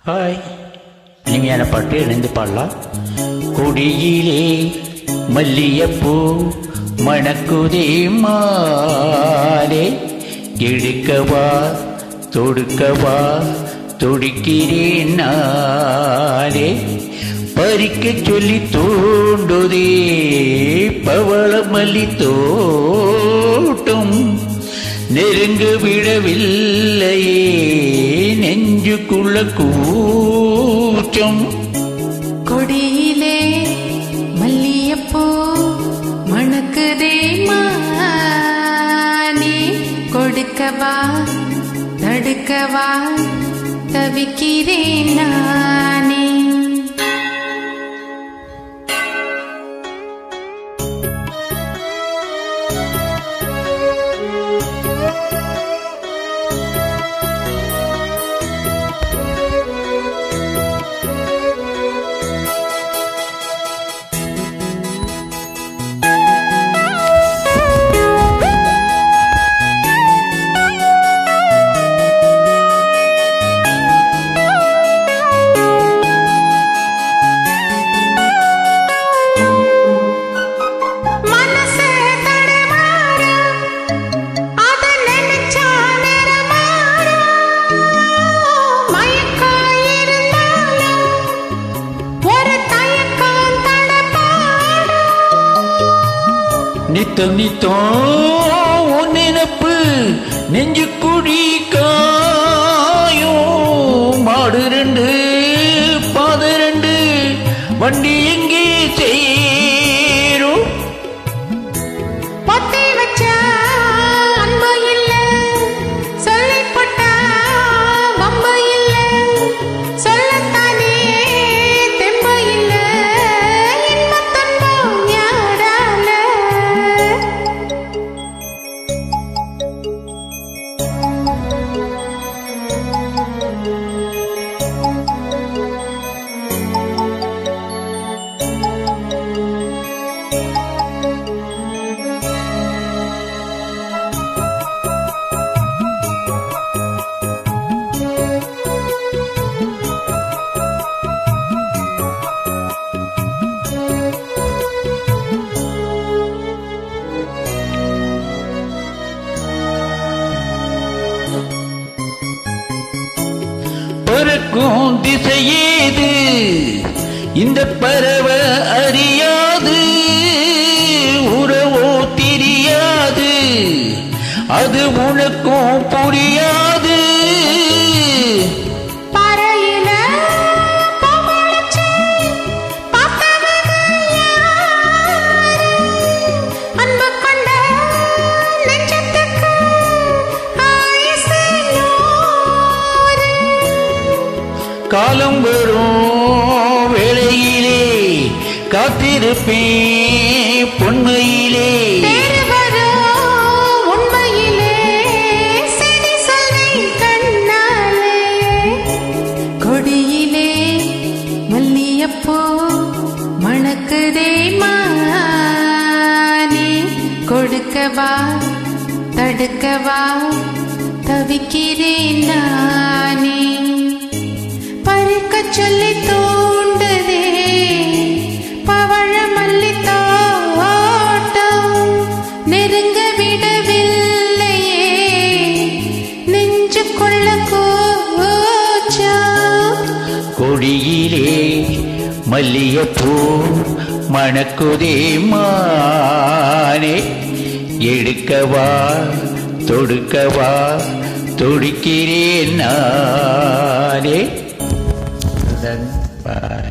Hi இனிமையான பாட்டு இணைந்து பாடலாம் கொடியிலே மல்லியப்பூ மணக்குதே மாலே எடுக்கவா தொடுக்கவா துடிக்கிறேன் நாளே பறிக்க சொல்லி தோண்டுதே பவள மல்லி தோட்டம் நெருங்க விடவில்லையே நெஞ்சுக்குள்ள கூச்சம் கொடியிலே மல்லியப்பூ மணக்குதே மானே கொடுக்கவா தடுக்கவா தவிக்கிறேன் நானே மனசே தடுமாற அத நினைச்சா நிறமாற மயக்கம் இருந்தாலும் ஒரு தயக்கம் தடப்பாடும் நித்தம் நித்தம் உன் நினப்பு நெஞ்சு குடி காயும் மாடு ரெண்டு பாது ரெண்டு வண்டி எங்கே சேரும் பொத்தி வச்ச அன்பு இல்ல சொல்லிப்பட்ட வம்பு இல்ல சொல்லத்தானே தெம்பு இல்ல இன்பத் துன்பம் யாரால பறக்கும் திசையேது இந்த பறவை அறியாது உறவோ தெரியாது அது உனக்கும் புரியாது பாறையில பூமுளைச்சு பார்த்தவங்க யாரு? அன்பு கொண்ட நெஞ்சத்துக்கு ஆயுசு நூறு. காலம் வரும் வேளையிலே காத்திருப்பேன் பொன்மையிலே தேறு வரும் உண்மையிலே செய்தி சொல்வேன் கண்ணாலே. கொடியிலே மல்லியப்பூ மணக்குதே மானே கொடுக்கவா தடுக்கவா தவிக்கிறேன் நானே பறிக்க சொல்லி தூண்டுதே பவழ மல்லி தோட்டம் நெருங்க விடவில்லையே நெஞ்சுக்குள்ள கூச்சம் கொடியிலே மல்லியப்பூ மணக்குதே மானே எடுக்கவா தொடுக்கவா துடிக்கிறேன் நானே Then, bye.